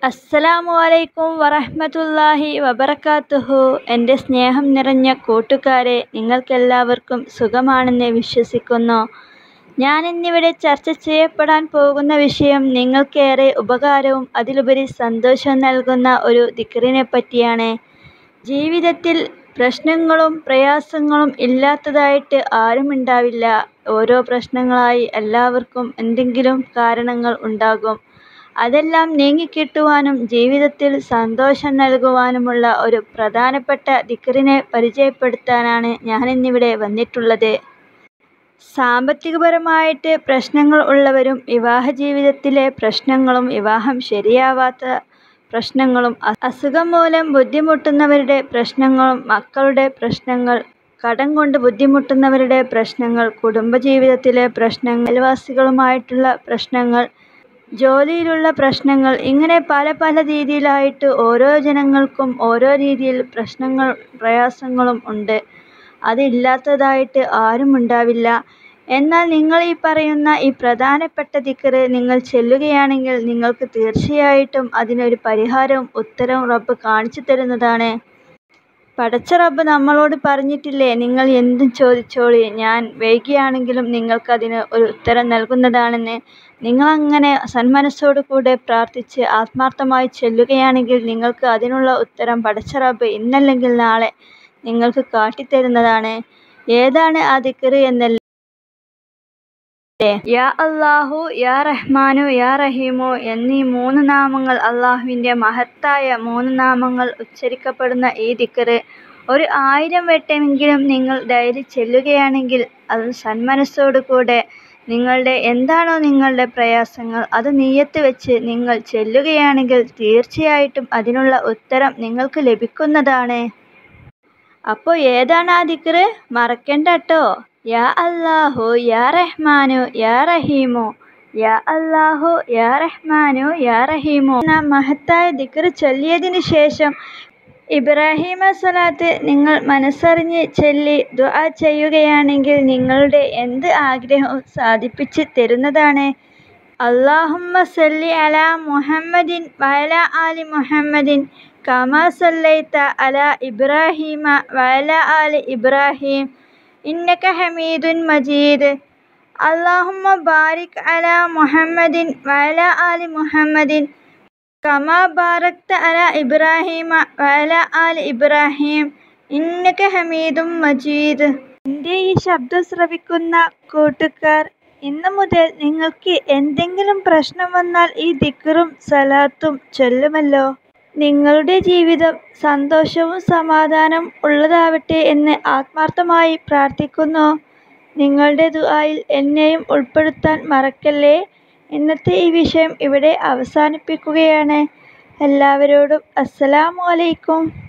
അസ്സലാമു അലൈക്കും വറഹ്മത്തുള്ളാഹി വബറകാതുഹു എൻ്റെ സ്നേഹം നിറഞ്ഞ കൂട്ടുകാരെ നിങ്ങൾക്കെല്ലാവർക്കും സുഖമാണെന്ന് വിശ്വസിക്കുന്നു ഞാനിന്നിവിടെ ചർച്ച ചെയ്യപ്പെടാൻ പോകുന്ന വിഷയം നിങ്ങൾക്കേറെ ഉപകാരവും അതിലുപരി സന്തോഷവും നൽകുന്ന ഒരു ദിക്റിനെ പറ്റിയാണ് ജീവിതത്തിൽ പ്രശ്നങ്ങളും പ്രയാസങ്ങളും ഇല്ലാത്തതായിട്ട് ആരുമുണ്ടാവില്ല ഓരോ പ്രശ്നങ്ങളായി എല്ലാവർക്കും എന്തെങ്കിലും കാരണങ്ങൾ ഉണ്ടാകും അതെല്ലാം നീങ്ങിക്കിട്ടുവാനും ജീവിതത്തിൽ സന്തോഷം നൽകുവാനുമുള്ള ഒരു പ്രധാനപ്പെട്ട ദിക്റിനെ പരിചയപ്പെടുത്താനാണ് ഞാനിന്നിവിടെ വന്നിട്ടുള്ളത് സാമ്പത്തികപരമായിട്ട് പ്രശ്നങ്ങൾ ഉള്ളവരും വിവാഹ ജീവിതത്തിലെ പ്രശ്നങ്ങളും വിവാഹം ശരിയാവാത്ത പ്രശ്നങ്ങളും അസുഖം മൂലം ബുദ്ധിമുട്ടുന്നവരുടെ പ്രശ്നങ്ങളും മക്കളുടെ പ്രശ്നങ്ങൾ കടം കൊണ്ട് ബുദ്ധിമുട്ടുന്നവരുടെ പ്രശ്നങ്ങൾ കുടുംബജീവിതത്തിലെ പ്രശ്നങ്ങൾ അയൽവാസികളുമായിട്ടുള്ള പ്രശ്നങ്ങൾ ജോലിയിലുള്ള പ്രശ്നങ്ങൾ ഇങ്ങനെ പല പല രീതിയിലായിട്ട് ഓരോ ജനങ്ങൾക്കും ഓരോ രീതിയിൽ പ്രശ്നങ്ങൾ പ്രയാസങ്ങളും ഉണ്ട് അതില്ലാത്തതായിട്ട് ആരും ഉണ്ടാവില്ല എന്നാൽ നിങ്ങൾ ഈ പറയുന്ന ഈ പ്രധാനപ്പെട്ട ദിക്റ് നിങ്ങൾ ചൊല്ലുകയാണെങ്കിൽ നിങ്ങൾക്ക് തീർച്ചയായിട്ടും അതിനൊരു പരിഹാരവും ഉത്തരവും റബ്ബ് കാണിച്ചു തരുന്നതാണ് പടച്ച റബ്ബ് നമ്മളോട് പറഞ്ഞിട്ടില്ലേ നിങ്ങൾ എന്തും ചോദിച്ചോളി ഞാൻ വൈകിയാണെങ്കിലും നിങ്ങൾക്കതിന് ഒരു ഉത്തരം നൽകുന്നതാണെന്ന് നിങ്ങളങ്ങനെ സന്മനസ്സോടു കൂടെ പ്രാർത്ഥിച്ച് ആത്മാർത്ഥമായി ചൊല്ലുകയാണെങ്കിൽ നിങ്ങൾക്ക് അതിനുള്ള ഉത്തരം പടച്ച റബ്ബ് ഇന്നല്ലെങ്കിൽ നാളെ നിങ്ങൾക്ക് കാട്ടിത്തരുന്നതാണ് ഏതാണ് ആ ദിക്റ് എന്നല്ലേ യാ അല്ലാഹു യാ റഹ്മാനു യാ റഹീമു എന്നീ മൂന്ന് നാമങ്ങൾ അള്ളാഹുവിൻ്റെ മഹത്തായ മൂന്ന് നാമങ്ങൾ ഉച്ചരിക്കപ്പെടുന്ന ഈ ദിക്റ് ഒരു ആയിരം വട്ടമെങ്കിലും നിങ്ങൾ ഡയറി ചെല്ലുകയാണെങ്കിൽ അത് സന്മനസ്സോടു കൂടെ നിങ്ങളുടെ എന്താണോ നിങ്ങളുടെ പ്രയാസങ്ങൾ അത് നീയത്ത് വെച്ച് നിങ്ങൾ ചെല്ലുകയാണെങ്കിൽ തീർച്ചയായിട്ടും അതിനുള്ള ഉത്തരം നിങ്ങൾക്ക് ലഭിക്കുന്നതാണ് അപ്പോൾ ഏതാണ് ആ ദിക്റ് മറക്കണ്ട കേട്ടോ യാ അല്ലാഹു യാ റഹ്മാനു യാ റഹീമു യാ അല്ലാഹു യാ റഹ്മാനു യാ റഹീമു എന്ന മഹത്തായ ദിക്റ് ചൊല്ലിയതിന് ശേഷം ഇബ്രാഹിമ സ്വലാത്ത് നിങ്ങൾ മനസ്സറിഞ്ഞ് ചൊല്ലി ദുആ ചെയ്യുകയാണെങ്കിൽ നിങ്ങളുടെ എന്ത് ആഗ്രഹവും സാധിപ്പിച്ച് തരുന്നതാണ് അല്ലാഹുമ്മ സല്ലി അലാ മുഹമ്മദിൻ വഅല ആലി മുഹമ്മദിൻ കമാ സല്ലൈത അലാ ഇബ്രാഹിമ വഅല ആലി ഇബ്രാഹിം ഇന്നക ഹമീദുൻ മജീദ് അല്ലാഹുമ്മ ബാരിക് അലാ മുഹമ്മദിൻ വഅല ആലി മുഹമ്മദിൻ കമാ ബാരക്ത അല ഇബ്രാഹിമ വഅല ആലി ഇബ്രാഹിം ഇന്നക ഹമീദും മജീദ് എൻ്റെ ഈ ശബ്ദം ശ്രവിക്കുന്ന കൂട്ടുകാർ ഇന്നു മുതൽ നിങ്ങൾക്ക് എന്തെങ്കിലും പ്രശ്നം വന്നാൽ ഈ ദിക്റും സലാത്തും ചൊല്ലുമല്ലോ നിങ്ങളുടെ ജീവിതം സന്തോഷവും സമാധാനം ഉള്ളതാവട്ടെ എന്ന് ആത്മാർത്ഥമായി പ്രാർത്ഥിക്കുന്നു നിങ്ങളുടെ ദുആയിൽ എന്നെയും ഉൾപ്പെടുത്താൻ മറക്കല്ലേ ഇന്നത്തെ ഈ വിഷയം ഇവിടെ അവസാനിപ്പിക്കുകയാണ് എല്ലാവരോടും അസ്സലാമു അലൈക്കും